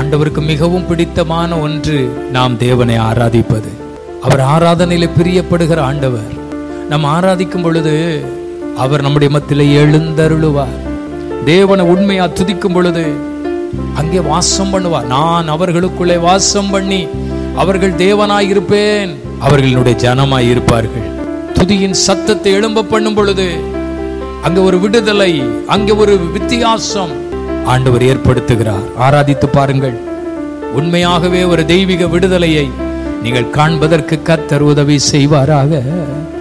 ஆண்டவருக்கு மிகவும் பிடித்தமான ஒன்று நாம் தேவனை ஆராதிப்பது அவர் ஆராதனையில பிரியப்படுகிற ஆண்டவர் நாம் ஆராதிக்கும் பொழுது அவர் நம்முடைய மத்தியிலே எழுந்தருளுவார் தேவனை உண்மையா துதிக்கும் பொழுது அங்கே வாசம் பண்ணுவார் நான் அவர்களுக்குள்ளே வாசம் பண்ணி அவர்கள் தேவனாய் இருப்பேன் அவர்களுடைய ஜனமாய் இருப்பார்கள் துதியின் சத்தத்தை எழும்ப பண்ணும் பொழுது அங்க ஒரு விடுதலை அங்க ஒரு வித்தியாசம் ஆண்டவர் ஏற்படுத்துகிறார் ஆராதித்து பாருங்கள் உண்மையாகவே ஒரு தெய்வீக விடுதலையை நீங்கள் காண்பதற்கு கர்த்தர் உதவி செய்வாராக